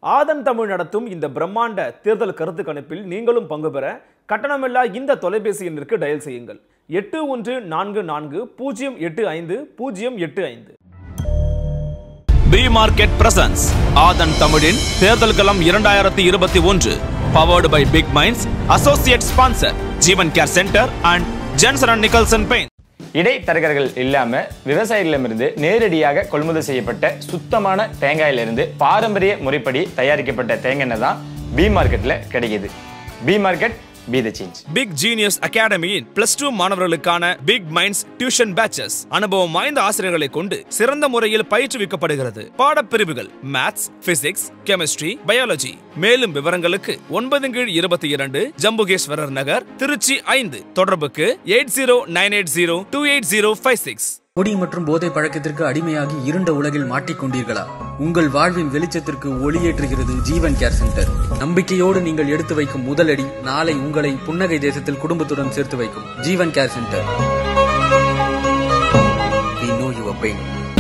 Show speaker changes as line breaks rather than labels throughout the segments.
ஆதன் தமிழ் நடத்தும் இந்த பிரம்மாண்ட தேர்தல் கருத்து கணிப்பில் நீங்களும் பங்கு பெற கட்டணமில்லா இந்த தொலைபேசி எண்ணிற்கு டயல் செய்யுங்கள் எட்டு ஒன்று நான்கு நான்கு பூஜ்ஜியம் எட்டு ஐந்து பூஜ்ஜியம் எட்டு ஐந்து
பி மார்க்கெட் பிரசன்ஸ் ஆதன் தமிழின் தேர்தல் களம் இரண்டாயிரத்தி இருபத்தி ஒன்று powered by Big Minds associate sponsor Jeevan care centre and Jensen and Nicholson paint
இடைத்தரகர்கள் இல்லாம விவசாயிகளிடமிருந்து நேரடியாக கொள்முதல் செய்யப்பட்ட சுத்தமான தேங்காயிலிருந்து பாரம்பரிய முறைப்படி தயாரிக்கப்பட்ட தேங்காய் எண்ணெய் தான் பி மார்க்கெட்ல கிடைக்குது B market B the change
Big Genius அகாடமியின் பிளஸ் டூ மாணவர்களுக்கான பிக் மைண்ட்ஸ் டியூஷன் பேச்சஸ் அனுபவம் வாய்ந்த ஆசிரியர்களை கொண்டு சிறந்த முறையில் பயிற்றுவிக்கப்படுகிறது பாடப்பிரிவுகள் மேத்ஸ் பிசிக்ஸ் கெமிஸ்ட்ரி பயாலஜி மேலும் விவரங்களுக்கு ஒன்பது கீழ் இருபத்தி இரண்டு ஜம்புகேஸ்வரர் நகர் திருச்சி ஐந்து தொடர்புக்கு eight zero nine eight zero two eight zero five six
குடி மற்றும் போதை பழக்கத்திற்கு அடிமையாகி இருண்ட உலகில் மாட்டிக்கொண்டீர்களா உங்கள் வாழ்வின் வெளிச்சத்திற்கு ஒளியேற்றுகிறது ஜீவன் கேர் சென்டர் நம்பிக்கையோடு நீங்கள் எடுத்து வைக்கும் முதலடி நாளை உங்களை புன்னகை தேசத்தில் குடும்பத்துடன் சேர்த்து வைக்கும் Jeevan care centre We know your pain.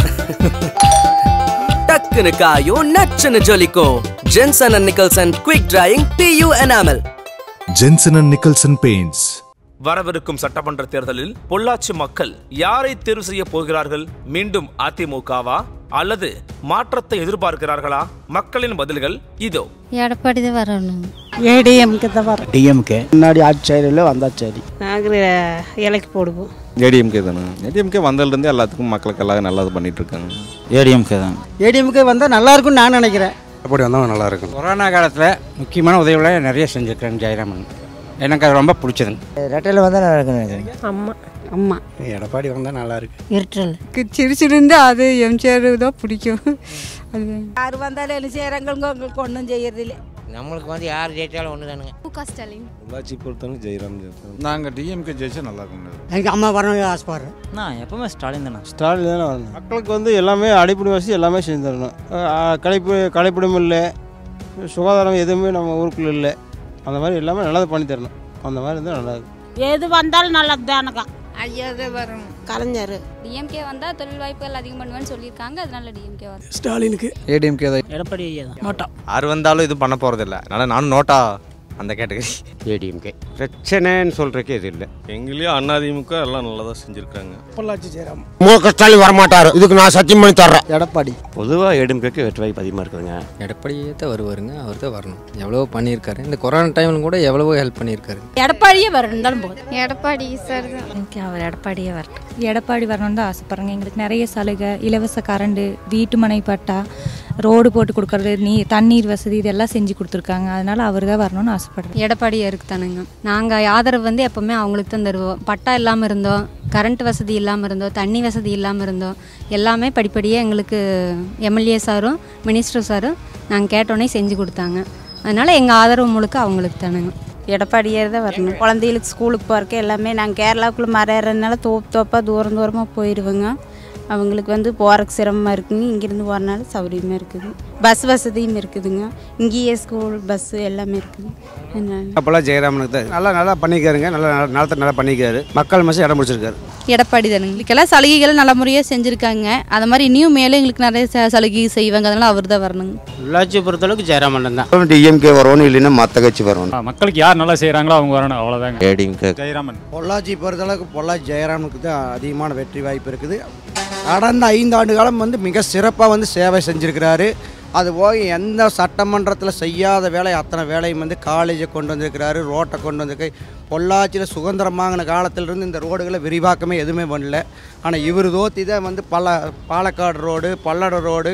டக்குனு காயும் நச்சுன்னு ஜொலிக்கும் Jensen and Nicholson quick drying PU enamel
Jensen and Nicholson Paints.
வரவிருக்கும் சட்டமன்ற தேர்தலில் பொள்ளாச்சி மக்கள் யாரை தேர்வு செய்ய போகிறார்கள் மீண்டும் அதிமுகவா அல்லது மாற்றத்தை எதிர்பார்க்கிறார்களா மக்களின் பதில்கள் இதோ
எடப்பாடி தான் வரணும்
ஏடிஎம்க்கு தான் வரும்
டிஎம்கே முன்னாடி ஆட்சியில் வந்தா சரி
நாங்கள் இலைக்கு போடுவோம்
ஏடிஎம்கே தானே ஏடிஎம்கே வந்ததுலேருந்து எல்லாத்துக்கும் மக்களுக்கு எல்லாம் நல்லது பண்ணிட்டு இருக்காங்க
ஏடிஎம்கே தான்
ஏடிஎம்கே வந்தால் நல்லா இருக்கும்னு நான் நினைக்கிறேன்
அப்படி வந்தால் நல்லா இருக்கும்
கொரோனா காலத்தில் முக்கியமான உதவிகளை நிறைய செஞ்சுருக்கேன் ஜெயராமன் எனக்கு அது ரொம்ப பிடிச்சதுங்க
ரெட்டையில் வந்தா நல்லா இருக்குன்னு நினைக்கிறேன்
அம்மா அம்மா
எடப்பாடி வந்தால் நல்லா இருக்கு
இருட்டல்
சிரிச்சிருந்து அது எம்ஜிஆர் தான் பிடிக்கும் அது யார் வந்தாலும் என்ன செய்கிறாங்க உங்களுக்கு ஒன்றும் செய்யறதில்ல
நம்மளுக்கு வந்து யார் ஜெயிச்சாலும் ஒன்று தானுங்க
முக ஸ்டாலின்
உள்ளாட்சி பொறுத்தவரை ஜெயராம்
நாங்கள் டிஎம்கே ஜெயிச்சா நல்லா இருக்கும்
எனக்கு அம்மா வரணும் ஆசைப்படுறேன்
நான் எப்பவுமே ஸ்டாலின் தானே
ஸ்டாலின் தானே வரணும் மக்களுக்கு வந்து எல்லாமே அடிப்படை வசதி எல்லாமே செஞ்சு தரணும் கலைப்பு கலைப்பிடம் இல்லை சுகாதாரம் எதுவுமே நம்ம ஊருக்குள்ள இல்லை அந்த மாதிரி எல்லாமே நல்லது பண்ணி தரணும் அந்த மாதிரி இருந்தால் நல்லா இருக்கும்
எது வந்தாலும் நல்லது தானக்கா
ஐயா தான் வரணும்
கலைஞர்
டிஎம்கே வந்தா தொழில் வாய்ப்புகள் அதிகம் பண்ணுவேன்னு சொல்லியிருக்காங்க அதனால டிஎம்கே வரும்
ஸ்டாலினுக்கு
ஏடிஎம்கே தான்
எடப்பாடி ஐயா தான் நோட்டா
யார் வந்தாலும் இது பண்ண போகிறதில்ல அதனால் நானும் நோட்டா அந்த கேட்டகரி
ஏடிஎம்கே பிரச்சனைன்னு சொல்றதுக்கு இது இல்லை
எங்கேயும் அண்ணாதிமுக எல்லாம் நல்லா தான் செஞ்சுருக்காங்க
பொள்ளாச்சி ஜெயராம்
முக ஸ்டாலின் வரமாட்டாரு இதுக்கு நான் சத்தியம் பண்ணி தர்றேன்
எடப்பாடி
பொதுவாக ஏடிஎம்கேக்கு வெற்றி வாய்ப்பு அதிகமாக இருக்குதுங்க
எடப்பாடியே தான் வருவாருங்க அவர் தான் வரணும் எவ்வளவோ பண்ணியிருக்காரு இந்த கொரோனா டைமில் கூட எவ்வளவோ ஹெல்ப் பண்ணியிருக்காரு
எடப்பாடியே வரணும் போதும்
எடப்பாடி சார் தான்
எனக்கு அவர் எடப்பாடியே வரட்டும்
எடப்பாடி வரணும்னு தான் ஆசைப்படுறேங்க எங்களுக்கு நிறைய சலுகை இலவச கரண்டு வீட்டு மனை பட்டா ரோடு போட்டு கொடுக்கறது நீ தண்ணீர் வசதி இதெல்லாம் செஞ்சு கொடுத்துருக்காங்க அதனால அவர் தான் வரணும்னு ஆசைப்படுறேன்
எடப்பாடி இருக்கு தானுங்க நாங்கள் ஆதரவு வந்து எப்பவுமே அவங்களுக்கு தான் தருவோம் பட்டா இல்லாமல் இருந்தோம் கரண்ட் வசதி இல்லாமல் இருந்தோம் தண்ணி வசதி இல்லாமல் இருந்தோம் எல்லாமே படிப்படியாக எங்களுக்கு எம்எல்ஏ சாரும் மினிஸ்டர் சாரும் நாங்கள் கேட்டோன்னே செஞ்சு கொடுத்தாங்க அதனால் எங்கள் ஆதரவு முழுக்க அவங்களுக்கு தானுங்க
எடப்பாடியே தான் வரணும் குழந்தைகளுக்கு ஸ்கூலுக்கு போகிறக்கு எல்லாமே நாங்கள் கேரளாவுக்குள்ளே மறையிறதுனால தோப்பு தோப்பாக தூரம் தூரமாக போயிடுவோங்க அவங்களுக்கு வந்து போகிறக்கு சிரமமாக இருக்குங்க இங்கேருந்து போகிறனால சௌகரியமாக இருக்குது பஸ் வசதியும் இருக்குதுங்க இங்கேயே ஸ்கூல் பஸ்ஸு எல்லாமே இருக்குது என்ன
அப்போல்லாம் ஜெயராமனுக்கு தான் நல்லா நல்லா பண்ணிக்காருங்க நல்லா நிலத்தை நல்லா பண்ணிக்காரு மக்கள் மனசு இடம் பிடிச்சிருக்காரு
எடப்பாடி தானுங்க எங்களுக்கெல்லாம் சலுகைகள் நல்ல முறையாக செஞ்சுருக்காங்க அது மாதிரி இன்னும் மேலே எங்களுக்கு நிறைய ச- சலுகை செய்வாங்க அதனால அவர் தான் வரணுங்க
உள்ளாட்சி பொறுத்தளவுக்கு ஜெயராமன் தான்
டிஎம்கே வரணும் இல்லைன்னா மற்ற கட்சி வரணும்
மக்களுக்கு யார் நல்லா செய்கிறாங்களோ அவங்க வரணும் அவ்வளோதாங்க
ஏடிஎம்கே
ஜெயராமன்
பொள்ளாச்சி பொறுத்தளவுக்கு பொள்ளாச்சி ஜெயராமனுக்கு தான் அதிகமான வெற்றி வாய்ப்பு இருக்குது கடந்த ஐந்து ஆண்டு காலம் வந்து மிக சிறப்பாக வந்து சேவை செஞ்சுருக்கிறாரு அது போக எந்த சட்டமன்றத்தில் செய்யாத வேலை அத்தனை வேலையும் வந்து காலேஜை கொண்டு வந்திருக்கிறாரு ரோட்டை கொண்டு வந்திருக்கு பொள்ளாச்சியில் சுதந்திரம் வாங்கின காலத்திலிருந்து இந்த ரோடுகளை விரிவாக்கமே எதுவுமே பண்ணல ஆனால் இவர் தோத்தி தான் வந்து பல பாலக்காடு ரோடு பல்லட ரோடு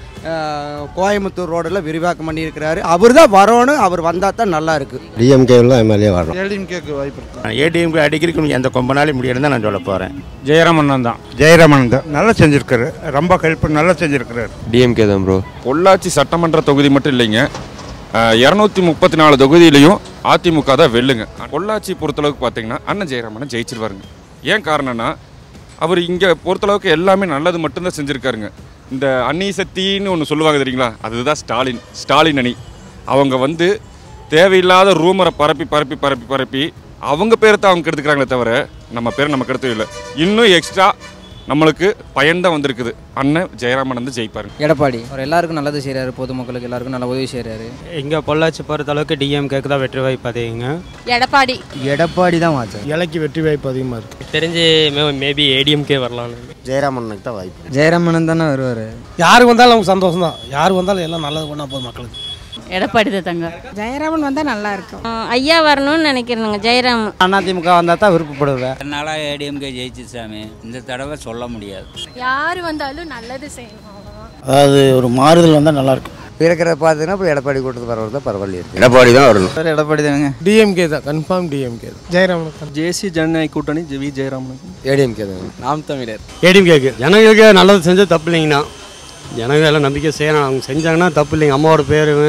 அஹ், கோயம்புத்தூர் ரோடெல்லாம் விரிவாக்கம் பண்ணியிருக்கிறாரு அவர் தான் வரணும் அவர் வந்தால் தான் நல்லா இருக்குது
டிஎம்கேவில் எம்எல்ஏ வரணும்
ஏடிஎம்கேக்கு வாய்ப்பு இருக்கு
ஏடிஎம்கே அடிக்கிறதுக்கு எந்த கொம்ப நாளே முடியாது தான் நான் சொல்ல போகிறேன்
ஜெயராமன் தான்
ஜெயராமன் தான் நல்லா செஞ்சிருக்காரு ரொம்ப ஹெல்ப் நல்லா செஞ்சிருக்காரு
டிஎம்கே தான் ப்ரோ பொள்ளாச்சி சட்டமன்ற தொகுதி மட்டும் இல்லைங்க இரநூத்தி முப்பத்தி நாலு தொகுதியிலையும் அதிமுக தான் வெல்லுங்க பொள்ளாச்சி பொறுத்தளவுக்கு பார்த்தீங்கன்னா அண்ணன் ஜெயராமனை ஜெயிச்சிருவாருங்க ஏன் காரணம்னா அவர் இங்கே பொறுத்தளவுக்கு எல்லாமே நல்லது மட்டும்தான் செஞ்சுருக்காருங்க இந்த அன்னி சக்தின்னு ஒன்று சொல்லுவாங்க தெரியுங்களா அதுதான் ஸ்டாலின் ஸ்டாலின் அணி அவங்க வந்து தேவையில்லாத ரூமரை பரப்பி பரப்பி பரப்பி பரப்பி அவங்க பேரை தான் அவங்க கெடுத்துக்கிறாங்களே தவிர நம்ம பேரை நம்ம கெடுத்தவே இல்லை இன்னும் எக்ஸ்ட்ரா நம்மளுக்கு பயன் தான் வந்திருக்குது அண்ணன் ஜெயராமன் வந்து ஜெயிப்பாருங்க
எடப்பாடி அவர் எல்லாருக்கும் நல்லது செய்கிறாரு பொதுமக்களுக்கு எல்லாருக்கும் நல்ல உதவி செய்கிறாரு
இங்கே பொள்ளாச்சி பொறுத்த அளவுக்கு டிஎம்கேக்கு தான் வெற்றி வாய்ப்பு அதிகங்க
எடப்பாடி
எடப்பாடி தான் மாற்று இலைக்கு வெற்றி வாய்ப்பு அதிகமாக இருக்குது
தெரிஞ்சு மேபி ஏடிஎம்கே வரலாம்னு
ஜெயராமனுக்கு தான் வாய்ப்பு
ஜெயராமன் தானே வருவார்
யாருக்கு வந்தாலும் நமக்கு சந்தோஷம் தான் யாருக்கு வந்தாலும் எல்லாம் நல்லது பண்ணால் போதும் மக்களுக்கு
எடப்பாடி தான் தங்க
ஜெயராமன் வந்தால் நல்லா இருக்கும்
ஐயா வரணும்னு நினைக்கிறேங்க ஜெயராம்
அதிமுக வந்தால் தான் விருப்பப்படுவேன்
அதனால ஏடிஎம்கே ஜெயிச்சு சாமி இந்த தடவை சொல்ல முடியாது
யார் வந்தாலும் நல்லது செய்யணும் அவ்வளவுதான்.
அதாவது ஒரு மாறுதல் வந்தால் நல்லா இருக்கும்
இருக்கிற பார்த்தீங்கன்னா இப்போ எடப்பாடி கூட்டத்து வரவர் தான் பரவாயில்ல இருக்கு எடப்பாடி தான் வரணும்
சார் எடப்பாடி தானுங்க
டிஎம்கே தான் கன்ஃபார்ம் டிஎம்கே தான் ஜெயராமனுக்கு
ஜேசி ஜனநாயக கூட்டணி வி ஜெயராமனுக்கு
ஏடிஎம்கே தான்
நாம் தமிழர்
ஏடிஎம்கேக்கு ஜனங்களுக்கு நல்லது செஞ்சு தப்பு இல்லைங்கண்ணா ஜனங்க எல்லாம் நம்பிக்கை செய்யணும் அவங்க செஞ்சாங்கன்னா தப்பு இல்லைங்க அம்மாவோட பேருங்க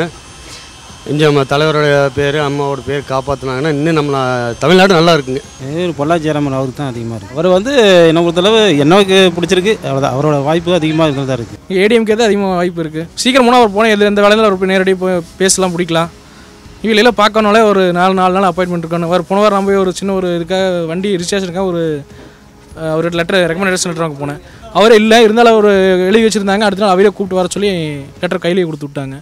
இங்கே நம்ம தலைவரோட பேர் அம்மாவோட பேர் காப்பாற்றினாங்கன்னா இன்னும் நம்ம தமிழ்நாடு நல்லா இருக்குங்க
ஒரு பொல்லா ஜெயராமன் அவருக்கு தான் அதிகமாக இருக்குது அவர் வந்து என்ன பொறுத்தளவு எனக்கு பிடிச்சிருக்கு அவ்வளோதான் அவரோட வாய்ப்பு அதிகமாக இருக்கிறதா இருக்குது
ஏடிஎம்கே தான் அதிகமாக வாய்ப்பு இருக்குது சீக்கிரமாக அவர் போனால் எந்த எந்த வேலையில் அவர் போய் நேரடியாக போய் பேசலாம் பிடிக்கலாம் இவங்களெல்லாம் பார்க்கணும்னாலே ஒரு நாலு நாலு நாள் அப்பாயின்மெண்ட் இருக்கணும் அவர் போன வாரம் நான் போய் ஒரு சின்ன ஒரு இதுக்காக வண்டி ரிஜிஸ்ட்ரேஷனுக்காக ஒரு அஹ், ஒரு லெட்டர் ரெக்கமெண்டேஷன் லெட்டர் வாங்க போனேன் அவரே இல்லை இருந்தாலும் அவர் எழுதி வச்சுருந்தாங்க அடுத்த நாள் அவரே கூப்பிட்டு வர சொல்லி லெட்டர் கையிலேயே கொடுத்து விட்டாங்க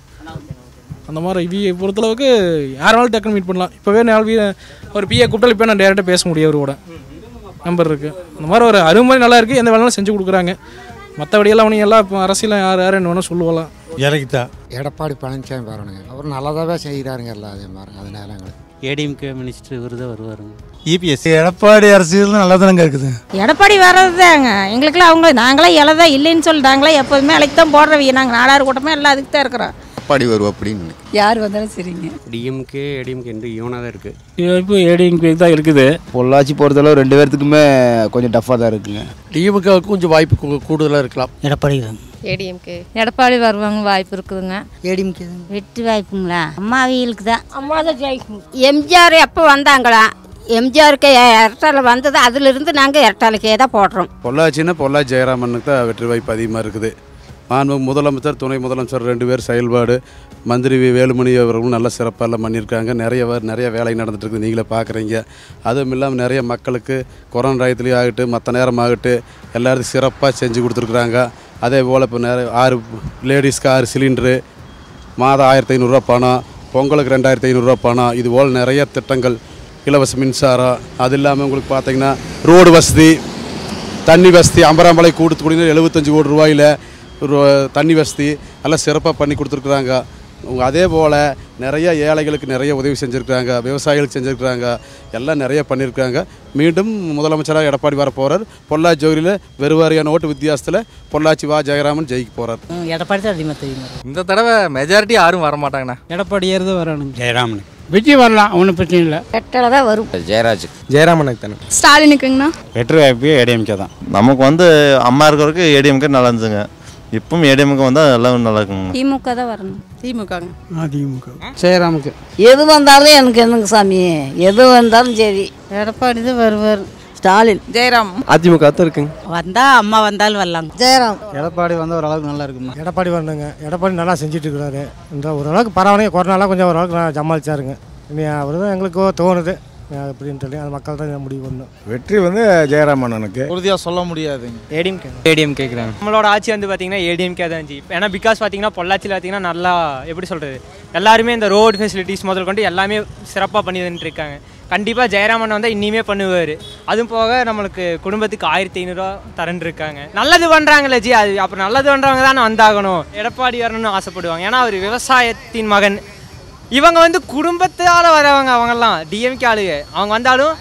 அந்த மாதிரி இவியை பொறுத்தளவுக்கு யாராலும் டக்குன்னு மீட் பண்ணலாம் இப்போவே நாள் வீ ஒரு பிஏ கூப்பிட்டாலும் இப்போ நான் டேரெக்டாக பேச முடியும் அவரோட நம்பர் இருக்குது அந்த மாதிரி ஒரு அருமை நல்லா இருக்குது எந்த வேலையும் செஞ்சு கொடுக்குறாங்க மற்றபடியெல்லாம் அவனுங்க எல்லாம் இப்போ அரசியல் யார் யார் என்ன வேணால் சொல்லுவாலாம்
இலைக்கு தான்
எடப்பாடி பழனிசாமி வரணுங்க அவர் நல்லதாகவே செய்கிறாருங்க எல்லாம் அதே மாதிரி அதனால எங்களுக்கு
ஏடிஎம்கே மினிஸ்டர் இவர் தான் வருவாருங்க
இபிஎஸ் எடப்பாடி அரசியல் நல்லா தானங்க இருக்குது
எடப்பாடி வர்றது தாங்க எங்களுக்குலாம் அவங்க நாங்களாம் இலை இல்லைன்னு சொல்லிட்டாங்களா எப்போதுமே இலைக்கு தான் போடுறவங்க நாங்கள் நாடார் கூட்டமே எல்லாம் அதுக்கு தான் இருக்கிறோம்
எடப்பாடி வருவோம் அப்படின்னு
யார் வந்தாலும் சரிங்க
டிஎம்கே ஏடிஎம்கே ரெண்டு ஈவனாக தான் இருக்குது
இப்போ ஏடிஎம்கே தான் இருக்குது
பொள்ளாச்சி பொறுத்தளவு ரெண்டு பேர்த்துக்குமே கொஞ்சம் டஃப்பாக தான் இருக்குங்க
டிஎம்கேவுக்கு கொஞ்சம் வாய்ப்பு கூடுதலாக இருக்கலாம் எடப்பாடி தான்
ஏடிஎம்கே எடப்பாடி வருவாங்க வாய்ப்பு இருக்குதுங்க
ஏடிஎம்கே
வெற்றி வாய்ப்புங்களா
அம்மா அவியலுக்கு தான்
அம்மா தான் ஜெயிக்கும்
எம்ஜிஆர் எப்போ வந்தாங்களா எம்ஜிஆருக்கு இரட்டால வந்தது அதிலிருந்து நாங்கள் இரட்டாலுக்கே தான் போடுறோம்
பொள்ளாச்சின்னா பொள்ளாச்சி ஜெயராமனுக்கு தான் வெற்றி வாய்ப்பு அதிகமாக இருக்குது மாண்பு முதலமைச்சர் துணை முதலமைச்சர் ரெண்டு பேர் செயல்பாடு மந்திரி வி. வேலுமணி அவர்களும் நல்ல சிறப்பாக எல்லாம் பண்ணியிருக்காங்க நிறைய வே- நிறைய வேலை நடந்துட்டு இருக்குது நீங்களே பார்க்குறீங்க அதுவும் இல்லாமல் நிறைய மக்களுக்கு கொரோனா டயத்துலேயும் ஆகட்டும் மற்ற நேரம் ஆகட்டும் எல்லாருக்கும் சிறப்பாக செஞ்சு கொடுத்துருக்குறாங்க அதே போல் இப்போ நிறைய ஆறு லேடிஸ்க்கு ஆறு சிலிண்டரு மாதம் ஆயிரத்தி ஐநூறுரூவா பணம் பொங்கலுக்கு ரெண்டாயிரத்தி ஐநூறுரூவா பணம் இது போல் நிறைய திட்டங்கள் இலவச மின்சாரம் அது இல்லாமல் உங்களுக்கு பார்த்தீங்கன்னா ரோடு வசதி தண்ணி வசதி அம்பராம்பளை கூட்டு குடிநீர் எழுபத்தஞ்சு கோடி ரூபாயில் ஒரு தண்ணி வசதி எல்லாம் சிறப்பாக பண்ணி கொடுத்துருக்குறாங்க உங்க அதே போல் நிறைய ஏழைகளுக்கு நிறைய உதவி செஞ்சுருக்காங்க விவசாயிகளுக்கு செஞ்சுருக்காங்க எல்லாம் நிறைய பண்ணியிருக்காங்க மீண்டும் முதலமைச்சராக எடப்பாடி வர போகிறார் பொள்ளாச்சி ஜோதியில் வெறுவாரியான ஓட்டு வித்தியாசத்தில் பொள்ளாச்சி வா ஜெயராமன் ஜெயிக்க போகிறார்
எடப்பாடி தான் அதிகமாக தெரியும்
இந்த தடவை மெஜாரிட்டி யாரும் வர மாட்டாங்கண்ணா
எடப்பாடி ஏறுது வரணும்
ஜெயராமன் விஜய் வரலாம் ஒன்றும் பிரச்சனை இல்லை
ரெட்டலை தான் வரும்
ஜெயராஜ்
ஜெயராமனுக்கு தானே
ஸ்டாலினுக்குங்கண்ணா
வெற்றி வாய்ப்பு ஏடிஎம்கே தான்
நமக்கு வந்து அம்மா இருக்கிறவருக்கு ஏடிஎம்கே நல்லா இருந்துச்சுங்க இப்பவும் ஏடிஎம்கே வந்தால் எல்லாம் நல்லா இருக்குங்க
திமுக தான் வரணும் திமுகங்க
அதிமுக
ஜெயராமுக்கு
எது வந்தாலும் எனக்கு என்னங்க சாமி எது வந்தாலும் சரி எடப்பாடி தான் வருவார் ஸ்டாலின்
ஜெயராம்
அதிமுக தான் இருக்குங்க
வந்தா அம்மா வந்தாலும் வரலாங்க
ஜெயராம்
எடப்பாடி வந்து ஓரளவுக்கு நல்லா இருக்குமா
எடப்பாடி வரணுங்க எடப்பாடி நல்லா செஞ்சுட்டு இருக்கிறாரு இந்த ஓரளவுக்கு பரவாயில்லைங்க கொரோனாலாம் கொஞ்சம் ஓரளவுக்கு நான் சமாளிச்சாருங்க இனி அவர் தான் எங்களுக்கு தோணுது அப்படின்னு சொல்லி அது மக்கள் தான் முடிவு பண்ணணும்
வெற்றி வந்து ஜெயராமனுக்கு
உறுதியாக சொல்ல முடியாதுங்க
ஏடிஎம்கே
ஏடிஎம் கேட்குறாங்க
நம்மளோட ஆட்சி வந்து பார்த்தீங்கன்னா ஏடிஎம்கே தான் ஜி ஏன்னா பிகாஸ் பார்த்தீங்கன்னா பொள்ளாச்சியில் பார்த்தீங்கன்னா நல்லா எப்படி சொல்கிறது எல்லாருமே இந்த ரோடு ஃபெசிலிட்டிஸ் முதல் கொண்டு எல்லாமே சிறப்பாக பண்ணி வந்துட்டு இருக்காங்க கண்டிப்பாக ஜெயராமன் வந்தால் இனிமே பண்ணுவார் அதுவும் போக நம்மளுக்கு குடும்பத்துக்கு ஆயிரத்தி ஐநூறுரூவா தரேன் இருக்காங்க நல்லது பண்ணுறாங்களே ஜி அது அப்புறம் நல்லது பண்ணுறவங்க தானே வந்தாகணும் எடப்பாடி வரணும்னு ஆசைப்படுவாங்க ஏன்னா அவர் விவசாயத்தின் மகன் இவங்க வந்து குடும்பத்தால் வரவங்க அவங்கெல்லாம் டிஎம்கே ஆளுங்க அவங்க வந்தாலும்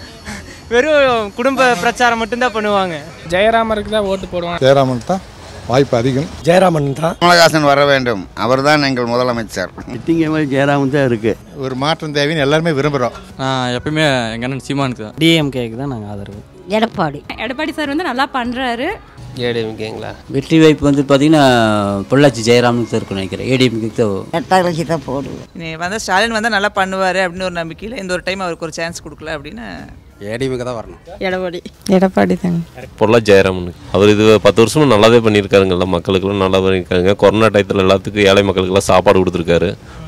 வெறும் குடும்ப பிரச்சாரம் மட்டும்தான் பண்ணுவாங்க
ஜெயராமருக்கு தான் ஓட்டு போடுவாங்க
ஜெயராமன் தான் வாய்ப்பு அதிகம்
ஜெயராமன் தான்
கமலஹாசன் வர வேண்டும் அவர்தான் எங்கள் முதலமைச்சர்
ஜெயராமன் தான் இருக்கு ஒரு மாற்றம் தேவைன்னு எல்லாருமே விரும்புகிறோம்
எப்பயுமே எங்கள் அண்ணன் சீமானுக்கு தான்
டிஎம்கேக்கு தான் நாங்கள் ஆதரவு
எடப்பாடி
எடப்பாடி சார் வந்து நல்லா பண்ணுறாரு
ஏடிஎம்கேங்களா
வெற்றி வாய்ப்பு வந்து பார்த்தீங்கன்னா பொள்ளாச்சி ஜெயராமனுக்கு தான் இருக்கும்னு நினைக்கிறேன் ஏடிஎம்கே தான்
எட்டாயிரம் தான் போடுவோம்
நீ வந்து ஸ்டாலின் வந்தால் நல்லா பண்ணுவார் அப்படின்னு ஒரு நம்பிக்கையில் இந்த ஒரு டைம் அவருக்கு ஒரு சான்ஸ் கொடுக்கல அப்படின்னு
ஏடிஎம்கே தான் வரணும்
எடப்பாடி எடப்பாடி தாங்க
பொருளாக ஜெயராமனுக்கு அவர் இது பத்து வருஷமா நல்லாவே பண்ணியிருக்காருங்க எல்லா மக்களுக்கெல்லாம் நல்லா பண்ணியிருக்காங்க கொரோனா டயத்தில் எல்லாத்துக்கும் ஏழை மக்களுக்கெல்லாம் சாப்பாடு கொடுத்துருக்காரு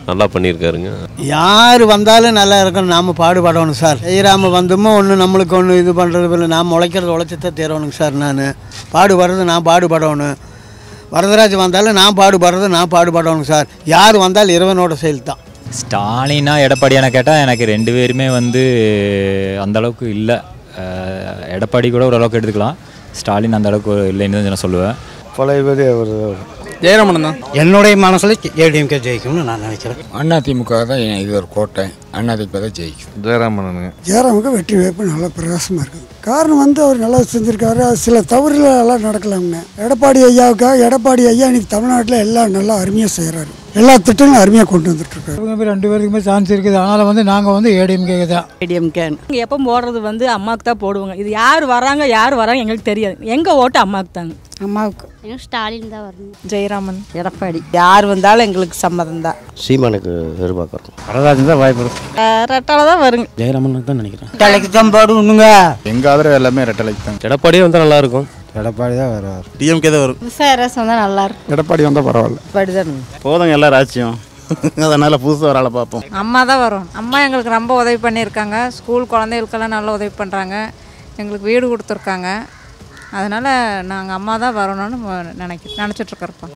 நல்லா பண்ணியிருக்காருங்க
யார் வந்தாலும் நல்லா இருக்கும் நாம் பாடுபடணும் சார் செய்கிறாம வந்தோமோ ஒன்று நம்மளுக்கு ஒன்று இது பண்ணுறது இல்லை நாம் உழைக்கிறது உழைச்சத்தான் தீரணுங்க சார் நான் பாடுபடுறது நான் பாடுபடணும் வரதராஜ் வந்தாலும் நான் பாடுபடுறது நான் பாடுபடணும் சார் யார் வந்தாலும் இறைவனோட செயல் தான்
ஸ்டாலினா எடப்பாடியான கேட்டால் எனக்கு ரெண்டு பேருமே வந்து அந்த அளவுக்கு இல்லை அஹ், எடப்பாடி கூட ஓரளவுக்கு எடுத்துக்கலாம் ஸ்டாலின் அந்த அளவுக்கு இல்லைன்னு தான் நான் சொல்லுவேன்
பழையபடி அவர்
ஜெயராமன் தான்
என்னுடைய மனசில் ஏடிஎம்கே ஜெயிக்கும்னு நான் நினைக்கிறேன்
அதிமுக தான் இது ஒரு கோட்டை அதிமுக தான் ஜெயிக்கும்
ஜெயராமனுங்க
ஜெயராமுக்கு வெற்றி வாய்ப்பு நல்லா பிரகாசமாக இருக்குது காரணம் வந்து அவர் நல்லா செஞ்சுருக்காரு அது சில தவறுகள் எல்லாம் நடக்கலாம்னு எடப்பாடி ஐயாவுக்காக எடப்பாடி ஐயா இன்னைக்கு தமிழ்நாட்டில் எல்லாம் நல்லா அருமையாக செய்கிறாரு எல்லா திட்டங்களும் அருமையாக கொண்டு வந்துட்டுருக்காரு
இவங்க ரெண்டு பேருக்குமே சான்ஸ் இருக்குது அதனால் வந்து நாங்கள் வந்து ஏடிஎம்கே தான்
ஏடிஎம்கேன் எப்போ போடுறது வந்து அம்மாவுக்கு தான் போடுவாங்க இது யார் வராங்க யார் வராங்க எங்களுக்கு தெரியாது எங்கள் ஓட்டு அம்மாவுக்கு தாங்க அம்மாவுக்கு
ஸ்டாலின் தான் வரணும்
ஜெயராமன்
எடப்பாடி யார் வந்தாலும் எங்களுக்கு சம்மதம் தான்
சீமானுக்கு எதிர்பார்க்குறோம்
வரராஜன் தான் வாய்ப்பு இருக்கு
ரெட்டால தான் வருங்க
ஜெயராமன் தான் நினைக்கிறேன்
தலைக்கு தான் போடுவோங்க
எங்கள் ஆதரவு எல்லாமே ரெட்டலைக்கு தான்
எடப்பாடியே வந்தால் நல்லா இருக்கும்
எடப்பாடி தான் வருவார் டிஎம்கே தான் வரும்
விசாரஸ் வந்தால் நல்லா இருக்கும்
எடப்பாடி வந்தால் பரவாயில்ல
எடப்பாடி தான்
போதுங்க எல்லா ராஜ்யம் அதனால் புதுசாக ஒரு ஆளை பார்ப்போம்
அம்மா தான் வரும் அம்மா எங்களுக்கு ரொம்ப உதவி பண்ணியிருக்காங்க ஸ்கூல் குழந்தைகளுக்கெல்லாம் நல்லா உதவி பண்ணுறாங்க எங்களுக்கு வீடு கொடுத்துருக்காங்க அதனால் நாங்கள் அம்மா தான் வரணும்னு நினைக்க நினச்சிட்ருக்கறப்பா